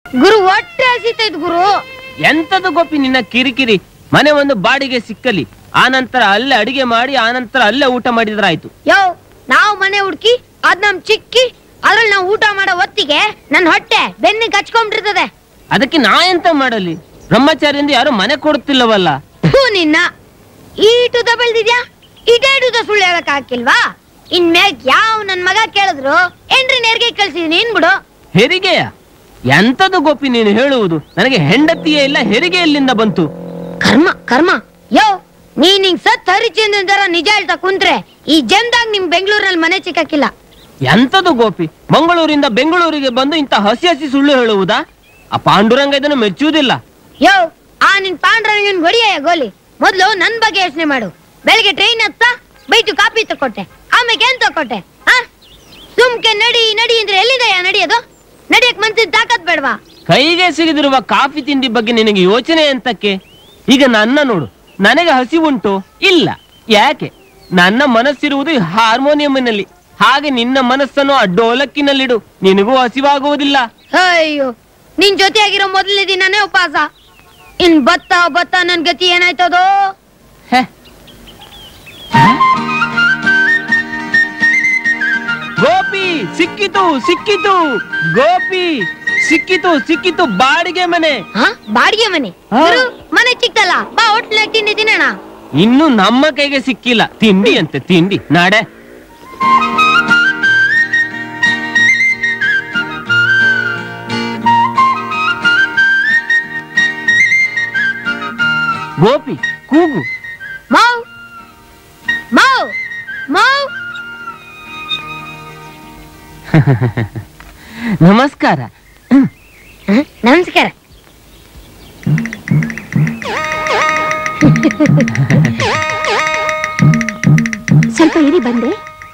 ಗುರು ಹೊಟ್ಟೆ ಹಸಿತೈತ್ ಗುರು ಎಂತದು ಗೋಪಿ ನಿನ್ನ ಕಿರಿಕಿರಿ ಮನೆ ಒಂದು ಬಾಡಿಗೆ ಸಿಕ್ಕಲಿ ಆನಂತರ ಅಲ್ಲೇ ಅಡಿಗೆ ಮಾಡಿ ಆನಂತರ ಅಲ್ಲೇ ಊಟ ಮಾಡಿದ್ರಾಯ್ತು ಯೋ ನಾವು ಮನೆ ಹುಡ್ಕಿ ಅದ್ ನಮ್ ಚಿಕ್ಕಿ ಅದ್ರಲ್ಲಿ ನಾವು ಊಟ ಮಾಡೋ ಹೊತ್ತಿಗೆ ನನ್ ಹೊಟ್ಟೆ ಬೆನ್ನಿಗೆ ಹಚ್ಕೊಂಡ್ಬಿಟ್ಟಿರ್ತದೆ ಅದಕ್ಕೆ ನಾ ಎಂತ ಮಾಡಲಿ ಬ್ರಹ್ಮಚಾರಿಯಿಂದ ಯಾರು ಮನೆ ಕೊಡುತ್ತಿಲ್ಲವಲ್ಲ ಹೂ ನಿನ್ನ ಈಟುದ ಬೆಳ್ದಿದ್ಯಾ ಇಟೇಟುದ ಸುಳ್ಳು ಹೇಳಕ್ ಹಾಕಿಲ್ವಾ ಇನ್ಮ್ಯಾಗ್ ಯಾವ ನನ್ ಮಗ ಕೇಳಿದ್ರು ಏನ್ರಿ ನೇರ್ಗೆ ಕಳ್ಸಿದೀನಿ ಏನ್ ಹೆರಿಗೆಯ ಎಂತದು ಗೋಪಿ ನೀನು ಹೇಳುವುದು ನನಗೆ ಹೆಂಡತಿಯೇ ಇಲ್ಲ ಹೆರಿಗೆ ಎಲ್ಲಿಂದ ಬಂತು ಕರ್ಮ ಕರ್ಮ ಯೋ ನೀನ್ ಹಿಂಗ್ ಸತ್ ಹರಿಚಂದ್ರನ್ ತರ ನಿಜ ಹೇಳ್ತಾ ಕುಂತ್ರೆ ಈ ಜನ್ದಾಗ ನಿಮ್ ಬೆಂಗಳೂರಲ್ಲಿ ಮನೆ ಸಿಕ್ಕಕ್ಕಿಲ್ಲ ಎಂತದು ಗೋಪಿ ಮಂಗಳೂರಿಂದ ಬೆಂಗಳೂರಿಗೆ ಬಂದು ಇಂಥ ಹಸಿ ಹಸಿ ಸುಳ್ಳು ಹೇಳುವುದಾ ಆ ಪಾಂಡುರಂಗ ಇದನ್ನು ಮೆಚ್ಚುವುದಿಲ್ಲ ಯೋ ಆ ನಿನ್ ಪಾಂಡ್ರಂಗನ್ ಹೊಡಿಯ ಗೋಲಿ ಮೊದ್ಲು ನನ್ ಬಗ್ಗೆ ಯೋಚನೆ ಮಾಡು ಬೆಳಿಗ್ಗೆ ಟ್ರೈನ್ ಹತ್ತ ಬೈಟು ಕಾಪಿ ತಕೊಟ್ಟೆ ಆಮೇಲೆ ಏನ್ ತಕೊಟ್ಟೆ ಆ ಸುಮ್ಕೆ ನಡಿ ನಡಿ ಅಂದ್ರೆ ಎಲ್ಲಿದೆಯಾ ನಡಿಯೋದು ನಡಿಯಕ್ ಮನ್ಸಿನ ತಾಕತ್ ಬೇಡವಾ ಕೈಗೆ ಸಿಗದಿರುವ ಕಾಫಿ ತಿಂಡಿ ಬಗ್ಗೆ ನಿನಗೆ ಯೋಚನೆ ಎಂತಕ್ಕೆ ಈಗ ನನ್ನ ನೋಡು ನನಗೆ ಹಸಿವುಂಟು ಇಲ್ಲ ಯಾಕೆ ನನ್ನ ಮನಸ್ಸಿರುವುದು ಹಾರ್ಮೋನಿಯಂನಲ್ಲಿ ಹಾಗೆ ನಿನ್ನ ಮನಸ್ಸನ್ನು ಆ ಡೋಲಕ್ಕಿನಲ್ಲಿಡು ನಿನಗೂ ಹಸಿವಾಗುವುದಿಲ್ಲ ಅಯ್ಯೋ ನಿನ್ ಜೊತೆಯಾಗಿರೋ ಮೊದಲನೇ ದಿನನೇ ಉಪವಾಸ ಇನ್ ಬತ್ತ ಬತ್ತ ನನ್ ಗತಿ ಏನಾಯ್ತದೋ ಹೆ. ಗೋಪಿ ಸಿಕ್ಕಿತು ಸಿಕ್ಕಿತು ಗೋಪಿ ಸಿಕ್ಕಿತು ಸಿಕ್ಕಿತು ಬಾಡಿಗೆ ಮನೆ ಹಾ ಬಾಡಿಗೆ ಮನೆ ಹಾ. ಗುರು, ಮನೆ ಚಿಕ್ಕಲ್ಲ ಬಾ ಹೋಟ್ಲಾಗ ತಿಂಡಿ ತಿನ್ನೋಣ ಇನ್ನು ನಮ್ಮ ಕೈಗೆ ಸಿಕ್ಕಿಲ್ಲ ತಿಂಡಿ ಅಂತೆ ತಿಂಡಿ ನಾಡೆ ಗೋಪಿ ಕೂಗು ಮಾವ್ ಮಾವ್ ಮಾವ್ ನಮಸ್ಕಾರ ಹ? ನಮಸ್ಕಾರ ಸ್ವಲ್ಪ ಇರಿ ಬಂದೆ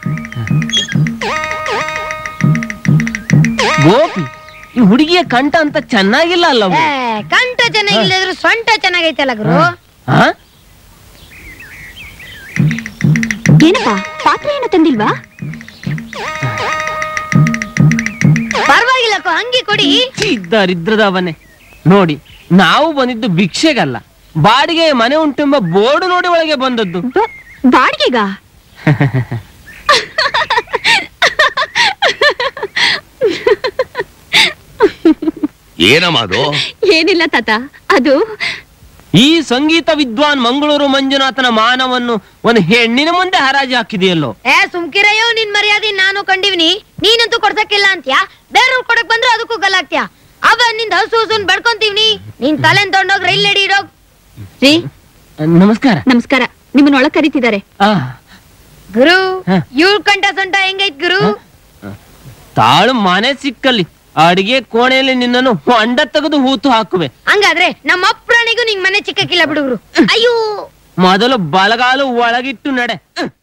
ಗೋಪಿ ಈ ಹುಡುಗಿಯ ಕಂಠ ಅಂತ ಚೆನ್ನಾಗಿಲ್ಲ ಅಲ್ಲವ ಏ, ಕಂಠ ಚೆನ್ನಾಗಿಲ್ಲದ್ರು ಸೊಂಟ ಚೆನ್ನಾಗೈತಲ್ಲ ಗುರು ಹಾ ಏನಪ್ಪ ಪಾತ್ರೆ ಏನು ತಂದಿಲ್ವಾ ಪರವಾಗಿಲ್ಲ ಅಂಗಿ ಕೊಡಿ ದರಿದ್ರದವನೇ ನೋಡಿ ನಾವು ಬಂದಿದ್ದು ಭಿಕ್ಷೆಗಲ್ಲ ಬಾಡಿಗೆ ಮನೆ ಉಂಟೆಂಬ ಬೋರ್ಡ್ ನೋಡಿ ಒಳಗೆ ಬಂದದ್ದು ಬ- ಬಾಡ್ಗೆಗ ಏನಮ್ಮ ಅದು ಏನಿಲ್ಲ ತಾತ ಅದು ಈ ಸಂಗೀತ ವಿದ್ವಾನ್ ಮಂಗಳೂರು ಮಂಜುನಾಥನ ಮಾನವನ್ನು ಒಂದು ಹೆಣ್ಣಿನ ಮುಂದೆ ಹರಾಜು ಹಾಕಿದೆಯಲ್ಲೋ ಏ ಸುಮ್ಕಿರಯ್ಯೋ ನಿನ್ ಮರ್ಯಾದೆ ನಾನು ಕಂಡಿವ್ನಿ ನೀನಂತೂ ಕೊಡ್ಸಕ್ಕಿಲ್ಲ ಅಂತ್ಯಾ ಬೇರೆಯವ್ರು ಕೊಡಕ್ ಬಂದ್ರೆ ಅದಕ್ಕೂ ಗಲಾಗ್ತ್ಯಾ ಅವ ನಿಂದ ಹಸು ಹಸುನ್ ಬಡ್ಕೊಂತೀವ್ನಿ ನೀನ್ ತಲೆನ್ ತಗೊಂಡೋಗ್ ರೈಲ್ ನಡಿ ಇಡೋಗ್ ರೀ ನಮಸ್ಕಾರ ನಮಸ್ಕಾರ ನಿಮ್ಮನ್ನ ಒಳಗ್ ಕರೀತಿದ್ದಾರೆ ಆ, ಗುರು ಹ. ಇವ್ಳ್ ಕಂಠ ಸೊಂಟ ಹೆಂಗೈತ್ ಗುರು ತಾಳು ಮನೆ ಸಿಕ್ಕಲ್ಲಿ ಅಡಿಗೆ ಕೋಣೆಯಲ್ಲಿ ನಿನ್ನನ್ನು ಹೊಂಡ ತೆಗೆದು ಹೂತು ಹಾಕುವೆ ಹಂಗಾದ್ರೆ ನಮ್ಮ ಅಪ್ರಾಣಿಗೂ ನಿಂಗ್ ಮನೆ ಚಿಕ್ಕಕ್ಕಿಲ್ಲ ಬಿಡುಗ್ರು ಅಯ್ಯೋ ಮೊದಲು ಬಲಗಾಲು ಒಳಗಿಟ್ಟು ನಡೆ ಅಹ್.